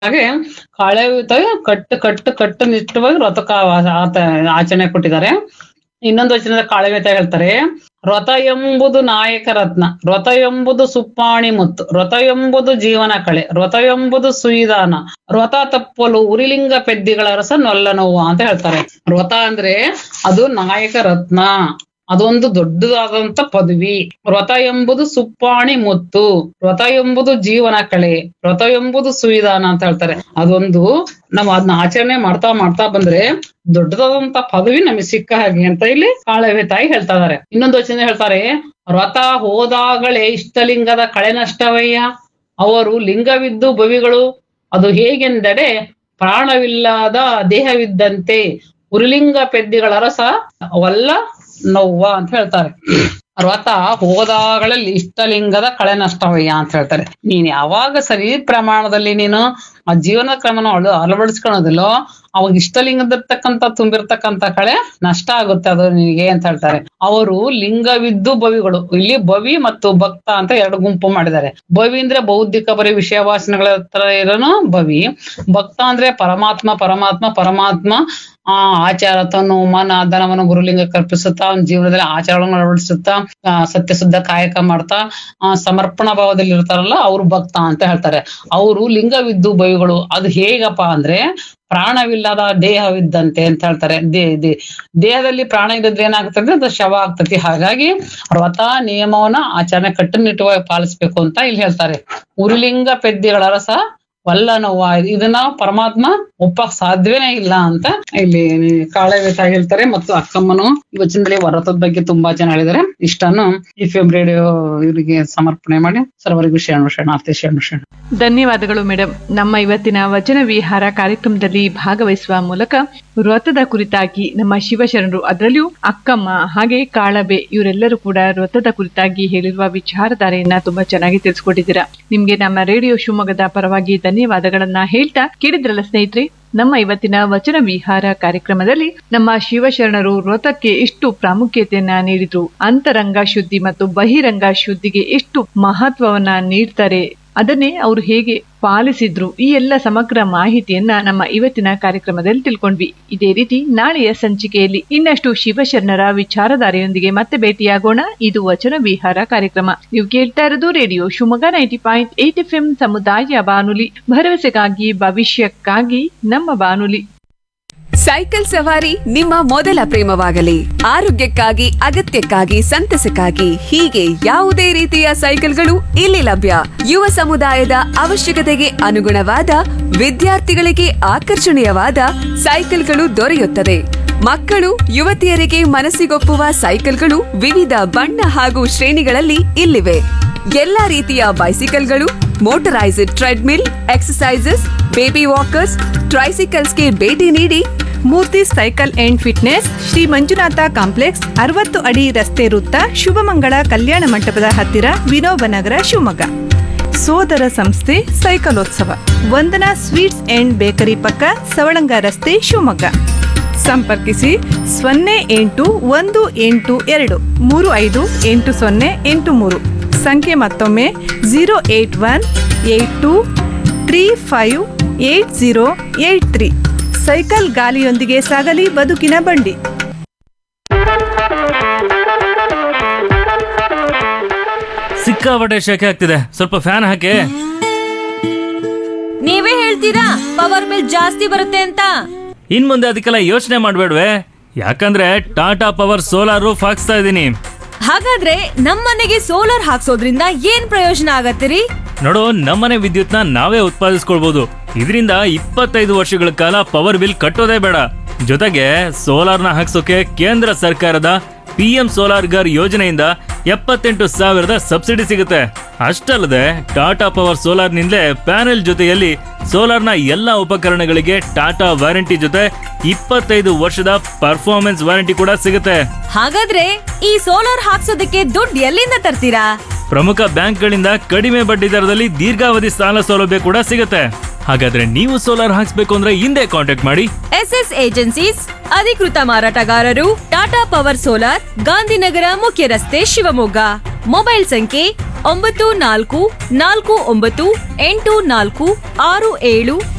ಹಾಗೆ ಕಾಳೆ ಕಟ್ಟು ಕಟ್ಟು ಕಟ್ಟು ನಿಷ್ಠವಾಗಿ ವ್ರತಕ ಆತ ಆಚರಣೆ ಕೊಟ್ಟಿದ್ದಾರೆ ಇನ್ನೊಂದು ವಚನದ ಕಾಳವೇತ ಹೇಳ್ತಾರೆ ವ್ರತ ಎಂಬುದು ನಾಯಕ ರತ್ನ ವ್ರತ ಎಂಬುದು ಸುಪ್ಪಾಣಿ ಮುತ್ತು ವ್ರತ ಎಂಬುದು ಜೀವನ ಕಳೆ ವ್ರತ ಎಂಬುದು ಸುಯಿದಾನ ವ್ರತ ತಪ್ಪಲು ಉರಿಲಿಂಗ ಪೆದ್ದಿಗಳ ರಸ ನೊಲ್ಲ ನೋವು ಅಂತ ಹೇಳ್ತಾರೆ ವ್ರತ ಅಂದ್ರೆ ಅದು ನಾಯಕ ರತ್ನ ಅದೊಂದು ದೊಡ್ಡದಾದಂತ ಪದವಿ ವ್ರತ ಎಂಬುದು ಸುಪ್ಪಾಣಿ ಮುತ್ತು ವ್ರತ ಎಂಬುದು ಜೀವನ ಕಳೆ ವ್ರತ ಎಂಬುದು ಸುವಿಧಾನ ಅಂತ ಹೇಳ್ತಾರೆ ಅದೊಂದು ನಾವು ಅದನ್ನ ಆಚರಣೆ ಮಾಡ್ತಾ ಮಾಡ್ತಾ ಬಂದ್ರೆ ದೊಡ್ಡದಾದಂತ ಪದವಿ ನಮಗೆ ಸಿಕ್ಕ ಹಾಗೆ ಅಂತ ಇಲ್ಲಿ ಕಾಳವೆ ತಾಯಿ ಹೇಳ್ತಾ ಇದಾರೆ ಇನ್ನೊಂದು ವಚನ ಹೇಳ್ತಾರೆ ವ್ರತ ಹೋದಾಗಲೇ ಇಷ್ಟಲಿಂಗದ ಕಳೆ ನಷ್ಟವಯ್ಯ ಅವರು ಲಿಂಗವಿದ್ದು ಭವಿಗಳು ಅದು ಹೇಗೆಂದರೆ ಪ್ರಾಣವಿಲ್ಲದ ದೇಹವಿದ್ದಂತೆ ಉರುಲಿಂಗ ಪೆದ್ದಿಗಳ ರಸ ಅವಲ್ಲ ನೋವ್ವ ಅಂತ ಹೇಳ್ತಾರೆ ವ್ರತ ಹೋದಾಗಳಲ್ಲಿ ಇಷ್ಟಲಿಂಗದ ಕಳೆ ನಷ್ಟವಯ್ಯ ಅಂತ ಹೇಳ್ತಾರೆ ನೀನ್ ಯಾವಾಗ ಸರಿ ಪ್ರಮಾಣದಲ್ಲಿ ನೀನು ಆ ಜೀವನ ಕ್ರಮನ ಅಳ- ಅಳವಡಿಸ್ಕೊಳೋದಿಲ್ಲೋ ಅವಾಗ ಇಷ್ಟಲಿಂಗದಿರ್ತಕ್ಕಂಥ ತುಂಬಿರ್ತಕ್ಕಂಥ ಕಳೆ ನಷ್ಟ ಆಗುತ್ತೆ ಅದು ನಿನಗೆ ಅಂತ ಹೇಳ್ತಾರೆ ಅವರು ಲಿಂಗವಿದ್ದು ಭವಿಗಳು ಇಲ್ಲಿ ಭವಿ ಮತ್ತು ಭಕ್ತ ಅಂತ ಎರಡು ಗುಂಪು ಮಾಡಿದ್ದಾರೆ ಭವಿ ಅಂದ್ರೆ ಬೌದ್ಧಿಕ ಬರೀ ವಿಷಯ ವಾಸನೆಗಳ ಹತ್ರ ಇರೋನು ಭವಿ ಭಕ್ತ ಅಂದ್ರೆ ಪರಮಾತ್ಮ ಪರಮಾತ್ಮ ಪರಮಾತ್ಮ ಆ ಆಚಾರ ತನ್ನು ಮನ ಧನವನ್ನು ಗುರುಲಿಂಗ ಕಲ್ಪಿಸುತ್ತಾ ಅವನ ಜೀವನದಲ್ಲಿ ಆಚಾರಗಳನ್ನು ಅಳವಡಿಸುತ್ತಾ ಆ, ಸತ್ಯಶುದ್ಧ ಕಾಯಕ ಮಾಡ್ತಾ ಆ, ಸಮರ್ಪಣಾ ಭಾವದಲ್ಲಿ ಇರ್ತಾರಲ್ಲ ಅವ್ರು ಭಕ್ತ ಅಂತ ಹೇಳ್ತಾರೆ ಅವರು ಲಿಂಗವಿದ್ದು ಬೈಗಳು ಅದು ಹೇಗಪ್ಪ ಅಂದ್ರೆ ಪ್ರಾಣವಿಲ್ಲದ ದೇಹವಿದ್ದಂತೆ ಅಂತ ಹೇಳ್ತಾರೆ ದೇ ದೇ ದೇಹದಲ್ಲಿ ಪ್ರಾಣ ಇದ್ದದ್ರೆ ಏನಾಗ್ತದೆ ಅದು ಶವ ಆಗ್ತತಿ ಹಾಗಾಗಿ ವ್ರತ ನಿಯಮವನ್ನ ಆಚರಣೆ ಕಟ್ಟುನಿಟ್ಟುವಾಗಿ ಪಾಲಿಸ್ಬೇಕು ಅಂತ ಇಲ್ಲಿ ಹೇಳ್ತಾರೆ ಉರುಲಿಂಗ ಪೆದ್ದಿಗಳ ರಸ ವಲ್ಲ ನೋವ ಇದನ್ನ ಪರಮಾತ್ಮ ಒಪ್ಪಕ್ ಸಾಧ್ಯನೇ ಇಲ್ಲ ಅಂತ ಇಲ್ಲಿ ಕಾಳವೇತ ಹೇಳ್ತಾರೆ ಮತ್ತು ಅಕ್ಕಮ್ಮನು ಈ ವಚನದಲ್ಲಿ ವ್ರತದ ಬಗ್ಗೆ ತುಂಬಾ ಜನ ಹೇಳಿದ್ದಾರೆ ಇಷ್ಟನ್ನು ಈ ಫೆಮ್ ರೇಡಿಯೋ ಇವರಿಗೆ ಸಮರ್ಪಣೆ ಮಾಡಿ ಸರ್ವರಿಗೂ ಶರಣ ಶರಣಾರ್ಥಿ ಶರಣ ಶರಣ ಧನ್ಯವಾದಗಳು ಮೇಡಮ್ ನಮ್ಮ ಇವತ್ತಿನ ವಚನ ವಿಹಾರ ಕಾರ್ಯಕ್ರಮದಲ್ಲಿ ಭಾಗವಹಿಸುವ ಮೂಲಕ ವ್ರತದ ಕುರಿತಾಗಿ ನಮ್ಮ ಶಿವಶರಣರು ಅದರಲ್ಲಿಯೂ ಅಕ್ಕಮ್ಮ ಹಾಗೆ ಕಾಳಬೆ ಇವರೆಲ್ಲರೂ ಕೂಡ ವ್ರತದ ಕುರಿತಾಗಿ ಹೇಳಿರುವ ವಿಚಾರಧಾರೆಯನ್ನ ತುಂಬಾ ಚೆನ್ನಾಗಿ ತಿಳಿಸ್ಕೊಟ್ಟಿದ್ದೀರಾ ನಿಮ್ಗೆ ನಮ್ಮ ರೇಡಿಯೋ ಶಿವಮೊಗ್ಗದ ಪರವಾಗಿ ಧನ್ಯವಾದಗಳನ್ನ ಹೇಳ್ತಾ ಕೇಳಿದ್ರಲ್ಲ ಸ್ನೇಹಿತರೆ ನಮ್ಮ ಇವತ್ತಿನ ವಚನ ವಿಹಾರ ಕಾರ್ಯಕ್ರಮದಲ್ಲಿ ನಮ್ಮ ಶಿವಶರಣರು ವ್ರತಕ್ಕೆ ಎಷ್ಟು ಪ್ರಾಮುಖ್ಯತೆಯನ್ನ ನೀಡಿದ್ರು ಅಂತರಂಗ ಶುದ್ಧಿ ಮತ್ತು ಬಹಿರಂಗ ಶುದ್ಧಿಗೆ ಎಷ್ಟು ಮಹತ್ವವನ್ನ ನೀಡ್ತಾರೆ ಅದನ್ನೇ ಅವರು ಹೇಗೆ ಪಾಲಿಸಿದ್ರು ಈ ಎಲ್ಲ ಸಮಗ್ರ ಮಾಹಿತಿಯನ್ನ ನಮ್ಮ ಇವತ್ತಿನ ಕಾರ್ಯಕ್ರಮದಲ್ಲಿ ತಿಳ್ಕೊಂಡ್ವಿ ಇದೇ ರೀತಿ ನಾಳೆಯ ಸಂಚಿಕೆಯಲ್ಲಿ ಇನ್ನಷ್ಟು ಶಿವಶರಣರ ವಿಚಾರಧಾರೆಯೊಂದಿಗೆ ಮತ್ತೆ ಭೇಟಿಯಾಗೋಣ ಇದು ವಚನ ವಿಹಾರ ಕಾರ್ಯಕ್ರಮ ನೀವು ಕೇಳ್ತಾ ಇರೋದು radio Shivamogga ninety point eight F M ಸಮುದಾಯ ಬಾನುಲಿ ಭರವಸೆಗಾಗಿ ಭವಿಷ್ಯಕ್ಕಾಗಿ ನಮ್ಮ ಬಾನುಲಿ ಸೈಕಲ್ ಸವಾರಿ ನಿಮ್ಮ ಮೊದಲ ಪ್ರೇಮವಾಗಲಿ ಆರೋಗ್ಯಕ್ಕಾಗಿ ಅಗತ್ಯಕ್ಕಾಗಿ ಸಂತಸಕ್ಕಾಗಿ ಹೀಗೆ ಯಾವುದೇ ರೀತಿಯ ಸೈಕಲ್ಗಳು ಇಲ್ಲಿ ಲಭ್ಯ ಯುವ ಸಮುದಾಯದ ಅವಶ್ಯಕತೆಗೆ ಅನುಗುಣವಾದ ವಿದ್ಯಾರ್ಥಿಗಳಿಗೆ ಆಕರ್ಷಣೀಯವಾದ ಸೈಕಲ್ಗಳು ದೊರೆಯುತ್ತದೆ ಮಕ್ಕಳು ಯುವತಿಯರಿಗೆ ಮನಸ್ಸಿಗೊಪ್ಪುವ ಸೈಕಲ್ಗಳು ವಿವಿಧ ಬಣ್ಣ ಹಾಗೂ ಶ್ರೇಣಿಗಳಲ್ಲಿ ಇಲ್ಲಿವೆ ಎಲ್ಲಾ ರೀತಿಯ ಬೈಸಿಕಲ್ಗಳು motorised treadmill exercises baby walkers ಟ್ರೈಸಿಕಲ್ಸ್ಗೆ ಭೇಟಿ ನೀಡಿ Murthy cycle and fitness Shri Manjunatha complex ಅರವತ್ತು ಅಡಿ ರಸ್ತೆ ವೃತ್ತ ಶುಭಮಂಗಳ ಕಲ್ಯಾಣ ಮಂಟಪದ ಹತ್ತಿರ ವಿನೋಬ ನಗರ ಶಿವಮೊಗ್ಗ ಸೋದರ ಸಂಸ್ಥೆ ಸೈಕಲೋತ್ಸವ ವಂದನಾ ಸ್ವೀಟ್ಸ್ ಅಂಡ್ ಬೇಕರಿ ಪಕ್ಕ ಸವಳಂಗ ರಸ್ತೆ ಶಿವಮೊಗ್ಗ ಸಂಪರ್ಕಿಸಿ ಸೊನ್ನೆ ಎಂಟು ಒಂದು ಎಂಟು ಎರಡು ಮೂರು ಐದು ಎಂಟು ಸೊನ್ನೆ ಎಂಟು ಮೂರು ಸಂಖ್ಯೆ ಮತ್ತೊಮ್ಮೆ zero eight one eight two three five eight zero eight three cycle ಗಾಲಿಯೊಂದಿಗೆ ಸಾಗಲಿ ಬದುಕಿನ ಬಂಡಿ ಸಿಕ್ಕಾಪಟ್ಟೆ ಶೆಕೆ ಆಗ್ತಿದೆ ಸ್ವಲ್ಪ ಫ್ಯಾನ್ ಹಾಕಿ ನೀವೇ ಹೇಳ್ತೀರಾ ಪವರ್ ಬಿಲ್ ಜಾಸ್ತಿ ಬರುತ್ತೆ ಅಂತ ಇನ್ ಮುಂದೆ ಅದಕ್ಕೆಲ್ಲ ಯೋಚನೆ ಮಾಡ್ಬೇಡ್ವೆ ಯಾಕಂದ್ರೆ ಟಾಟಾ ಪವರ್ ಸೋಲಾರ್ ರೂಫ್ ಹಾಕ್ಸ್ತಾ ಇದ್ದೀನಿ ಹಾಗಾದ್ರೆ ನಮ್ಮನೆಗೆ ಸೋಲಾರ್ ಹಾಕ್ಸೋದ್ರಿಂದ ಏನ್ ಪ್ರಯೋಜನ ಆಗತ್ತಿರಿ ನೋಡು ನಮ್ಮನೆ ವಿದ್ಯುತ್ನ ನಾವೇ ಉತ್ಪಾದಿಸ್ಕೊಳ್ಬಹುದು ಇದರಿಂದ ಇಪ್ಪತ್ತೈದು ವರ್ಷಗಳ ಕಾಲ ಪವರ್ ಬಿಲ್ ಕಟ್ಟೋದೇ ಬೇಡ ಜೊತೆಗೆ ಸೋಲಾರ್ನ ಹಾಕ್ಸೋಕೆ ಕೇಂದ್ರ ಸರ್ಕಾರದ ಪಿ ಎಂ ಸೋಲಾರ್ ಗರ್ ಯೋಜನೆಯಿಂದ ಎಪ್ಪತ್ತೆಂಟು ಸಾವಿರದ ಸಬ್ಸಿಡಿ ಸಿಗುತ್ತೆ ಅಷ್ಟಲ್ಲದೆ ಟಾಟಾ ಪವರ್ ಸೋಲಾರ್ನಿಂದಲೇ ಪ್ಯಾನೆಲ್ ಜೊತೆಯಲ್ಲಿ ಸೋಲಾರ್ನ ಎಲ್ಲ ಉಪಕರಣಗಳಿಗೆ ಟಾಟಾ ವಾರಂಟಿ ಜೊತೆ ಇಪ್ಪತ್ತೈದು ವರ್ಷದ ಪರ್ಫಾರ್ಮೆನ್ಸ್ ವಾರಂಟಿ ಕೂಡ ಸಿಗುತ್ತೆ ಹಾಗಾದ್ರೆ ಈ ಸೋಲಾರ್ ಹಾಕ್ಸೋದಕ್ಕೆ ದುಡ್ಡು ಎಲ್ಲಿಂದ ತರ್ತೀರಾ ಪ್ರಮುಖ ಬ್ಯಾಂಕ್ಗಳಿಂದ ಕಡಿಮೆ ಬಡ್ಡಿ ದರದಲ್ಲಿ ದೀರ್ಘಾವಧಿ ಸಾಲ ಸೌಲಭ್ಯ ಕೂಡ ಸಿಗುತ್ತೆ ಹಾಗಾದ್ರೆ ನೀವು ಸೋಲಾರ್ ಹಾಕ್ಸ್ಬೇಕು ಅಂದ್ರೆ ಹಿಂದೆ ಕಾಂಟ್ಯಾಕ್ಟ್ ಮಾಡಿ ಎಸ್ ಎಸ್ ಏಜೆನ್ಸೀಸ್ ಅಧಿಕೃತ ಮಾರಾಟಗಾರರು ಟಾಟಾ ಪವರ್ ಸೋಲಾರ್ ಗಾಂಧಿನಗರ ಮುಖ್ಯ ರಸ್ತೆ ಶಿವಮೊಗ್ಗ ಮೊಬೈಲ್ ಸಂಖ್ಯೆ ಒಂಬತ್ತು ನಾಲ್ಕು ನಾಲ್ಕು ಒಂಬತ್ತು ಎಂಟು ನಾಲ್ಕು ಆರು ಏಳು